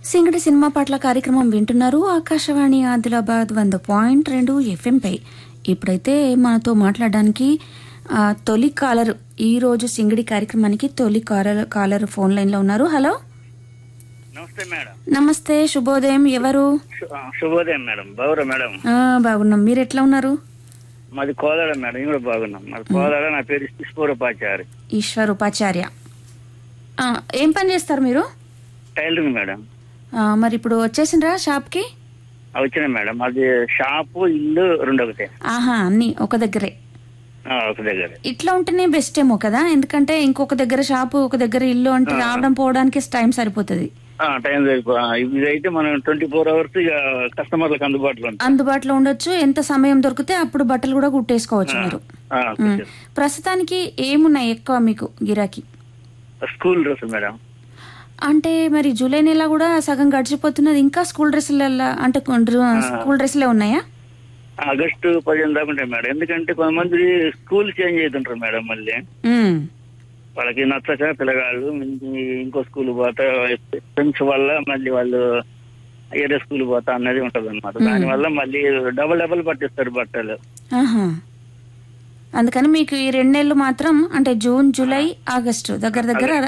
సింగడి cinema పాటల కార్యక్రమం వింటున్నారు ఆకాశవాణి ఆదిలాబాద్ వంద పాయింట్ రెండు ఎఫ్ఎంపై ఇప్పుడైతే మనతో మాట్లాడడానికి ఆ, తొలి కాలర్ ఈ రోజు సింగడి కార్యక్రమానికి తొలి కాలర్ కాలర్ ఫోన్ లైన్ లో ఉన్నారు హలో నమస్తే మేడం నమస్తే శుభోదయం ఎవరు శు- ఆ, శుభోదయం మేడం బాగురా మేడం ఆ, బాగున్నాం మీరు ఎట్లా ఉన్నారు మాది కోదాడ మేడం నేను కూడా బాగున్నాం మాది కోదాడ నా పేరు ఇస్పూరపాచారి ఈశ్వర్ ఉపాచార్య ఆ, ఏం పని చేస్తారు మీరు టైలరింగ్ మేడం ఆ, మరి ఇప్పుడు వచ్చేసిండ్రా షాప్కి ఆ, వచ్చిన మేడం అది షాపు ఇల్లు రెండు ఒకటే ఆహా అన్ని ఒక దగ్గరే ఆ, ఒక దగ్గర ఇట్లా ఉంటేనే బెస్ట్ ఏమో కదా ఎందుకంటే ఇంకొక దగ్గర షాపు ఒక దగ్గర ఇల్లు అంటే రావడం పోవడానికి టైం సరిపోతుంది ఆ, టైం సరిపో ఆ, ఇది అయితే మనం ట్వంటీ ఫోర్ అవర్స్ ఇక కస్టమర్లకు అందుబాటులో ఉంటాం అందుబాటులో ఉండొచ్చు ఎంత సమయం దొరికితే అప్పుడు బట్టలు కూడా కుట్టేసుకోవచ్చు మీరు ఆ, ఉమ్. ప్రస్తుతానికి ఏమున్నాయి ఎక్కువ మీకు గిరాకీ స్కూల్ డ్రెస్ మేడం అంటే మరి జూలై నెల కూడా సగం గడిచిపోతున్నది ఇంకా స్కూల్ డ్రెస్సుల అంటే కొన్- స్కూల్ డ్రెస్సులే ఉన్నాయా ఆగస్టు పదిహేను దాకా ఉంటాయి మేడం ఎందుకంటే కొంతమంది స్కూల్ చేంజ్ అవుతుంటారు మేడం మళ్ళీ ఉమ్. వాళ్ళకి నచ్చక పిల్లగాళ్ళు ఇంకో- ఇంకో స్కూల్ పోతా ఫ్రెండ్స్ వల్ల మళ్ళీ వాళ్ళు ఏరే స్కూల్ పోతా అన్నది ఉంటది అనమాట దాని వల్ల మళ్ళీ డబల్ డబల్ పట్టిస్తారు బట్టలు ఆహా అందుకని మీకు ఈ రెండు నెలలు మాత్రం అంటే జూన్ జూలై ఆగస్టు దగ్గర దగ్గర